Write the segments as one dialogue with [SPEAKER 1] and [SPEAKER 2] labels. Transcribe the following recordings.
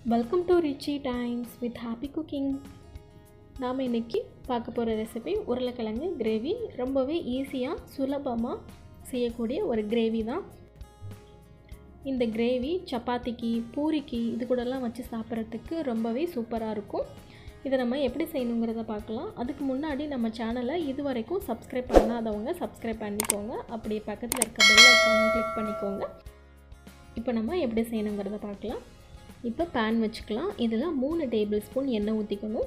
[SPEAKER 1] welcome to Richie Times with happy cooking நாம் இன்றைக்கி பார்க்க போகிற ரெசிபி உருளைக்கிழங்கு கிரேவி ரொம்பவே ஈஸியாக சுலபமாக செய்யக்கூடிய ஒரு கிரேவி தான் இந்த கிரேவி சப்பாத்திக்கு பூரிக்கு இது கூடலாம் வச்சு சாப்பிட்றதுக்கு ரொம்பவே சூப்பராக இருக்கும் இதை நம்ம எப்படி செய்யணுங்கிறத பார்க்கலாம் அதுக்கு முன்னாடி நம்ம சேனலை இது வரைக்கும் சப்ஸ்கிரைப் பண்ணாதவங்க சப்ஸ்கிரைப் பண்ணிக்கோங்க அப்படியே பக்கத்தில் இருக்க பெல் ஐக்கானையும் கிளிக் பண்ணிக்கோங்க இப்போ நம்ம எப்படி செய்யணுங்கிறத பார்க்கலாம் இப்போ பேன் வச்சுக்கலாம் இதில் மூணு டேபிள் ஸ்பூன் எண்ணெய் ஊற்றிக்கணும்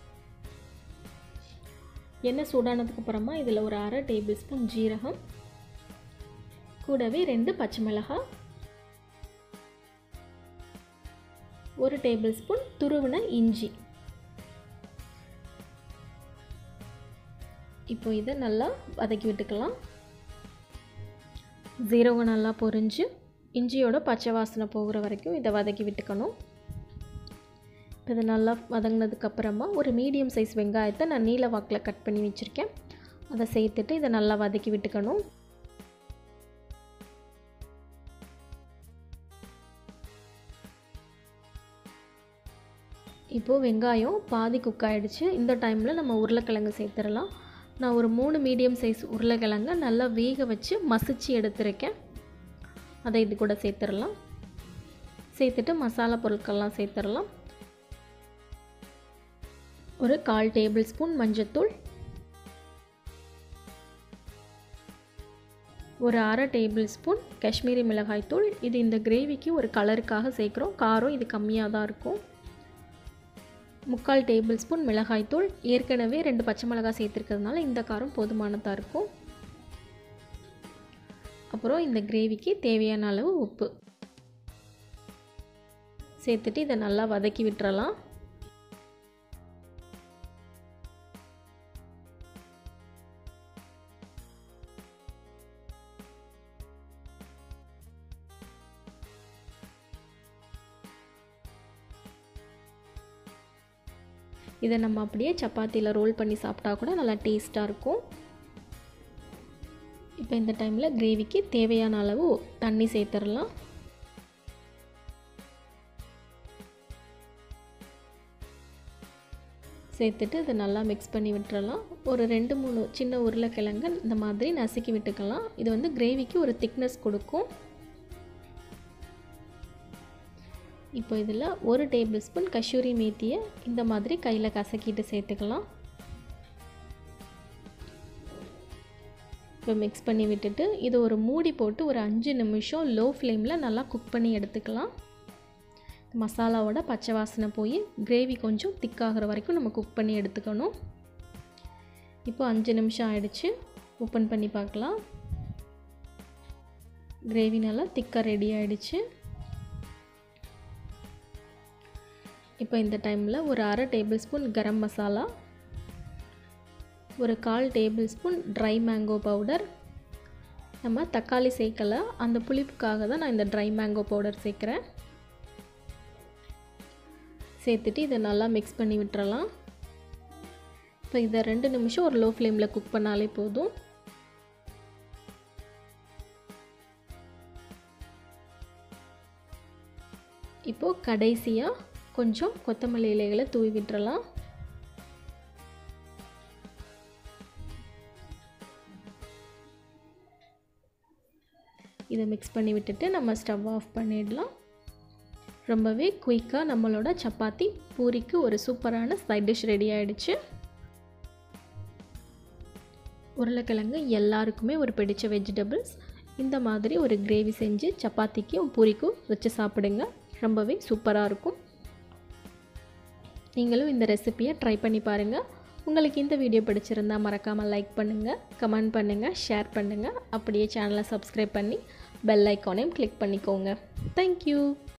[SPEAKER 1] எண்ணெய் சூடானதுக்கு அப்புறமா இதில் ஒரு அரை டேபிள் ஸ்பூன் ஜீரகம் கூடவே ரெண்டு பச்சை மிளகாய் ஒரு டேபிள் ஸ்பூன் துருவின இஞ்சி இப்போ இதை நல்லா வதக்கி விட்டுக்கலாம் ஜீரகம் நல்லா பொரிஞ்சு இஞ்சியோட பச்சை வாசனை போகிற வரைக்கும் இதை வதக்கி விட்டுக்கணும் இப்போ இது நல்லா வதங்கினதுக்கப்புறமா ஒரு மீடியம் சைஸ் வெங்காயத்தை நான் நீல வாக்கில் கட் பண்ணி வச்சுருக்கேன் அதை சேர்த்துட்டு இதை நல்லா வதக்கி விட்டுக்கணும் இப்போது வெங்காயம் பாதி குக் ஆகிடுச்சு இந்த டைமில் நம்ம உருளைக்கிழங்கு சேர்த்துடலாம் நான் ஒரு மூணு மீடியம் சைஸ் உருளைக்கிழங்க நல்லா வேக வச்சு மசிச்சு எடுத்துருக்கேன் அதை இது கூட சேர்த்துடலாம் சேர்த்துட்டு மசாலா பொருட்கள்லாம் சேர்த்துடலாம் ஒரு கால் டேபிள் ஸ்பூன் மஞ்சத்தூள் ஒரு அரை டேபிள் ஸ்பூன் காஷ்மீரி மிளகாய் தூள் இது இந்த கிரேவிக்கு ஒரு கலருக்காக சேர்க்குறோம் காரம் இது கம்மியாக தான் இருக்கும் முக்கால் டேபிள் ஸ்பூன் மிளகாய்த்தூள் ஏற்கனவே ரெண்டு பச்சை மிளகாய் சேர்த்துருக்கிறதுனால இந்த காரம் போதுமானதாக இருக்கும் அப்புறம் இந்த கிரேவிக்கு தேவையான அளவு உப்பு சேர்த்துட்டு இதை நல்லா வதக்கி விட்டுறலாம் இதை நம்ம அப்படியே சப்பாத்தியில் ரோல் பண்ணி சாப்பிட்டா கூட நல்லா டேஸ்ட்டாக இருக்கும் இப்போ இந்த டைமில் கிரேவிக்கு தேவையான அளவு தண்ணி சேர்த்துடலாம் சேர்த்துட்டு இதை நல்லா மிக்ஸ் பண்ணி விட்டுறலாம் ஒரு ரெண்டு மூணு சின்ன உருளைக்கிழங்கு இந்த மாதிரி நசுக்கி விட்டுக்கலாம் இது வந்து கிரேவிக்கு ஒரு திக்னஸ் கொடுக்கும் இப்போ இதில் ஒரு டேபிள் ஸ்பூன் கஷூரி மேத்தியை இந்த மாதிரி கையில் கசக்கிட்டு சேர்த்துக்கலாம் இப்போ மிக்ஸ் பண்ணி விட்டுட்டு இது ஒரு மூடி போட்டு ஒரு அஞ்சு நிமிஷம் லோ ஃப்ளேமில் நல்லா குக் பண்ணி எடுத்துக்கலாம் மசாலாவோட பச்சை வாசனை போய் கிரேவி கொஞ்சம் திக்காகிற வரைக்கும் நம்ம குக் பண்ணி எடுத்துக்கணும் இப்போ அஞ்சு நிமிஷம் ஆயிடுச்சு ஓப்பன் பண்ணி பார்க்கலாம் கிரேவி நல்லா திக்காக ரெடி ஆகிடுச்சு இப்போ இந்த டைமில் ஒரு அரை டேபிள் ஸ்பூன் கரம் மசாலா ஒரு கால் table spoon dry mango powder நம்ம தக்காளி சேர்க்கலை அந்த புளிப்புக்காக தான் நான் இந்த ட்ரை மேங்கோ பவுடர் சேர்க்குறேன் சேர்த்துட்டு இதை நல்லா மிக்ஸ் பண்ணி விட்டுறலாம் இப்போ இதை ரெண்டு நிமிஷம் ஒரு லோ ஃப்ளேமில் குக் பண்ணாலே போதும் இப்போது கடைசியாக கொஞ்சம் கொத்தமல்லி இலைகளை தூவி விட்டுறலாம் இதை மிக்ஸ் பண்ணி விட்டுட்டு நம்ம ஸ்டவ் ஆஃப் பண்ணிடலாம் ரொம்பவே குயிக்காக நம்மளோட சப்பாத்தி பூரிக்கு ஒரு சூப்பரான சைட் டிஷ் ரெடி ஆகிடுச்சு உருளைக்கிழங்கு எல்லாருக்குமே ஒரு பிடிச்ச வெஜிடபிள்ஸ் இந்த மாதிரி ஒரு கிரேவி செஞ்சு சப்பாத்திக்கும் பூரிக்கும் வச்சு சாப்பிடுங்க ரொம்பவே சூப்பராக இருக்கும் நீங்களும் இந்த ரெசிப்பியை ட்ரை பண்ணி பாருங்கள் உங்களுக்கு இந்த வீடியோ பிடிச்சிருந்தா மறக்காமல் லைக் பண்ணுங்கள் கமெண்ட் பண்ணுங்கள் ஷேர் பண்ணுங்கள் அப்படியே சேனலை சப்ஸ்கிரைப் பண்ணி பெல் ஐக்கானையும் கிளிக் பண்ணிக்கோங்க தேங்க்யூ